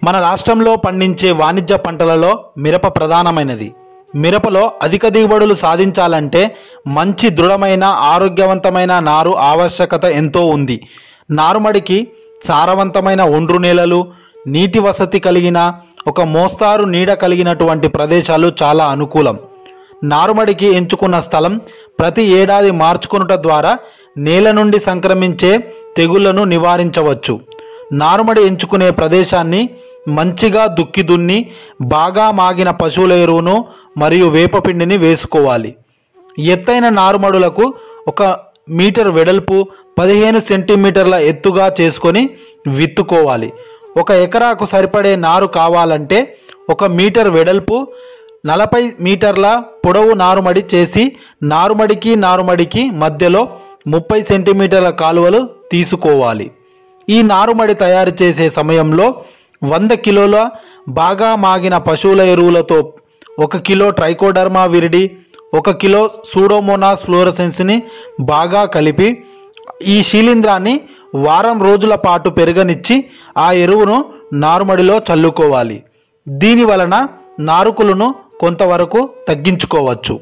మన రాష్ట్రంలో పండించే వాణిజ్య పంటలలో మిరప ప్రధానమైనది మిరపలో అధిక దిగుబడులు సాధించాలంటే మంచి దృఢమైన ఆరోగ్యవంతమైన నారు ఆవశ్యకత ఎంతో ఉంది నారుమడికి సారవంతమైన ఒండ్రు నేలలు నీటి వసతి కలిగిన ఒక మోస్తారు నీడ కలిగినటువంటి ప్రదేశాలు చాలా అనుకూలం నారుమడికి ఎంచుకున్న స్థలం ప్రతి ఏడాది మార్చుకొనుట ద్వారా నేల నుండి సంక్రమించే తెగుళ్లను నివారించవచ్చు నారుమడి ఎంచుకునే ప్రదేశాన్ని మంచిగా దుక్కి దున్ని బాగా మాగిన పశువుల ఎరువును మరియు వేపపిండిని వేసుకోవాలి ఎత్తైన నారుమడులకు ఒక మీటర్ వెడల్పు పదిహేను సెంటీమీటర్ల ఎత్తుగా చేసుకొని విత్తుకోవాలి ఒక ఎకరాకు సరిపడే నారు కావాలంటే ఒక మీటర్ వెడల్పు నలభై మీటర్ల పొడవు నారుమడి చేసి నారుమడికి నారుమడికి మధ్యలో ముప్పై సెంటీమీటర్ల కాలువలు తీసుకోవాలి ఈ నారుమడి తయారు చేసే సమయంలో వంద కిలోల బాగా మాగిన పశువుల ఎరువులతో ఒక కిలో ట్రైకోడర్మా విరిడి ఒక కిలో సూడోమోనాస్ ఫ్లోరసెన్స్ని బాగా కలిపి ఈ శీలింద్రాన్ని వారం రోజుల పాటు పెరగనిచ్చి ఆ ఎరువును నారుమడిలో చల్లుకోవాలి దీని వలన నారుకులను కొంతవరకు తగ్గించుకోవచ్చు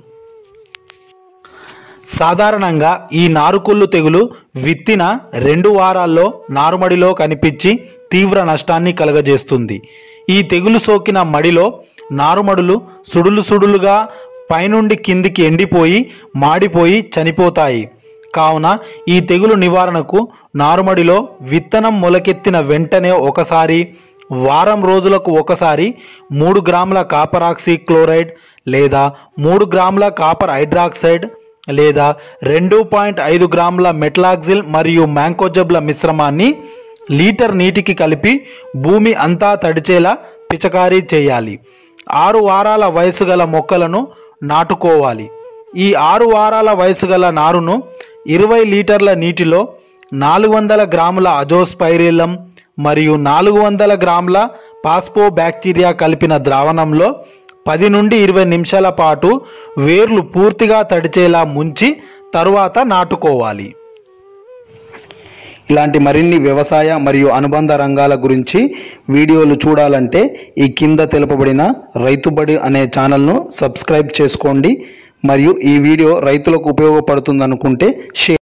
సాధారణంగా ఈ నారుకుళ్ళు తెగులు విత్తిన రెండు వారాల్లో నారుమడిలో కనిపించి తీవ్ర నష్టాన్ని కలగజేస్తుంది ఈ తెగులు సోకిన మడిలో నారుమడులు సుడులు సుడులుగా పైనుండి కిందికి ఎండిపోయి మాడిపోయి చనిపోతాయి కావున ఈ తెగులు నివారణకు నారుమడిలో విత్తనం మొలకెత్తిన వెంటనే ఒకసారి వారం రోజులకు ఒకసారి మూడు గ్రాముల కాపర్ ఆక్సీ క్లోరైడ్ లేదా మూడు గ్రాముల కాపర్ హైడ్రాక్సైడ్ లేదా రెండు పాయింట్ ఐదు గ్రాముల మెట్లాక్సిల్ మరియు మ్యాంకోజబ్ల మిశ్రమాన్ని లీటర్ నీటికి కలిపి భూమి అంతా తడిచేలా పిచకారీ చేయాలి ఆరు వారాల వయసు గల మొక్కలను నాటుకోవాలి ఈ ఆరు వారాల వయసు గల నారును ఇరవై లీటర్ల నీటిలో నాలుగు వందల గ్రాముల అజోస్పైరిలం మరియు నాలుగు వందల గ్రాముల పాస్పో బ్యాక్టీరియా కలిపిన ద్రావణంలో పది నుండి ఇరవై నిమిషాల పాటు వేర్లు పూర్తిగా తడిచేలా ముంచి తరువాత నాటుకోవాలి ఇలాంటి మరిన్ని వ్యవసాయ మరియు అనుబంధ రంగాల గురించి వీడియోలు చూడాలంటే ఈ కింద తెలుపబడిన రైతుబడి అనే ఛానల్ను సబ్స్క్రైబ్ చేసుకోండి మరియు ఈ వీడియో రైతులకు ఉపయోగపడుతుందనుకుంటే షేర్